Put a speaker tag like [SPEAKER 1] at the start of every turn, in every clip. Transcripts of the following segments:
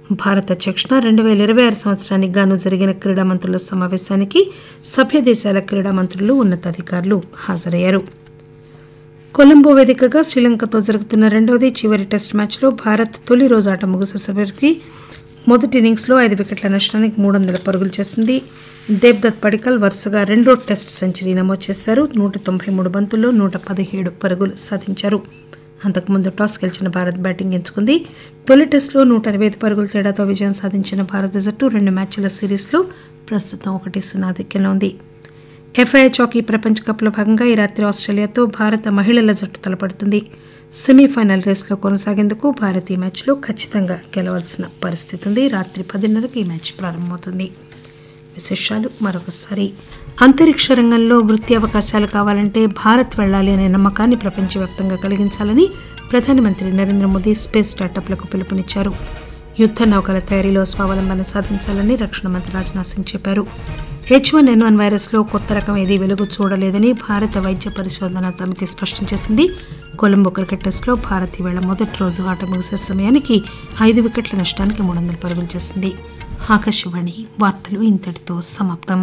[SPEAKER 1] భారత అధ్యక్షున రెండు వేల ఇరవై ఆరు సంవత్సరానికి గాను జరిగిన క్రీడా మంత్రుల సమావేశానికి సభ్య దేశాల క్రీడా మంత్రులు ఉన్నతాధికారులు హాజరయ్యారు కొలంబో వేదికగా శ్రీలంకతో జరుగుతున్న రెండవది చివరి టెస్ట్ మ్యాచ్లో భారత్ తొలి రోజు ఆట ముగిసేసరికి మొదటి ఇన్నింగ్స్లో ఐదు వికెట్ల నష్టానికి మూడు వందల పరుగులు చేసింది దేవ్దత్ పడికల్ వరుసగా రెండో టెస్ట్ సెంచరీ నమోదు చేశారు నూట తొంభై మూడు బంతుల్లో నూట పదిహేడు పరుగులు సాధించారు అంతకుముందు టాస్ గెలిచిన భారత్ బ్యాటింగ్ ఎంచుకుంది తొలి టెస్టులో నూట అరవై ఐదు పరుగుల తేడాతో విజయం సాధించిన భారత జట్టు రెండు మ్యాచ్ల సిరీస్లో ప్రస్తుతం ఒకటి సున్నా ఆధిక్యంలో ఉంది ఎఫ్ఐహెచ్ హాకీ ప్రపంచ కప్లో భాగంగా ఈ రాత్రి ఆస్ట్రేలియాతో భారత మహిళల జట్టు తలపడుతుంది సెమీఫైనల్ రేసులో కొనసాగేందుకు భారత్ ఈ మ్యాచ్లో ఖచ్చితంగా గెలవాల్సిన పరిస్థితి ఉంది రాత్రి పదిన్నరకు ఈ మ్యాచ్ ప్రారంభమవుతుంది విశేషాలు మరొకసారి అంతరిక్ష రంగంలో వృత్తి అవకాశాలు కావాలంటే భారత్ వెళ్ళాలి అనే నమ్మకాన్ని ప్రపంచవ్యాప్తంగా కలిగించాలని ప్రధానమంత్రి నరేంద్ర మోదీ స్పేస్ స్టార్టప్లకు పిలుపునిచ్చారు యుద్ధ నౌకల తయారీలో స్వావలంబన సాధించాలని రక్షణ మంత్రి రాజ్నాథ్ సింగ్ చెప్పారు హెచ్ వన్ ఎన్ వన్ వైరస్లో కొత్త రకం ఏదీ వెలుగు చూడలేదని భారత వైద్య పరిశోధన సమితి స్పష్టం చేసింది కొలంబో క్రికెట్ టెస్టులో భారత్ ఈవేళ మొదటి రోజు ఆట ముగిసే సమయానికి ఐదు వికెట్ల నష్టానికి మూడు వందల పరుగులు చేసింది ఆకాశవాణి వార్తలు ఇంతటితో సమాప్తం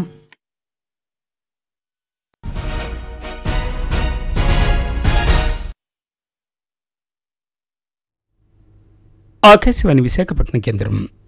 [SPEAKER 2] ఆకాశవాణి విశాఖపట్నం కేంద్రం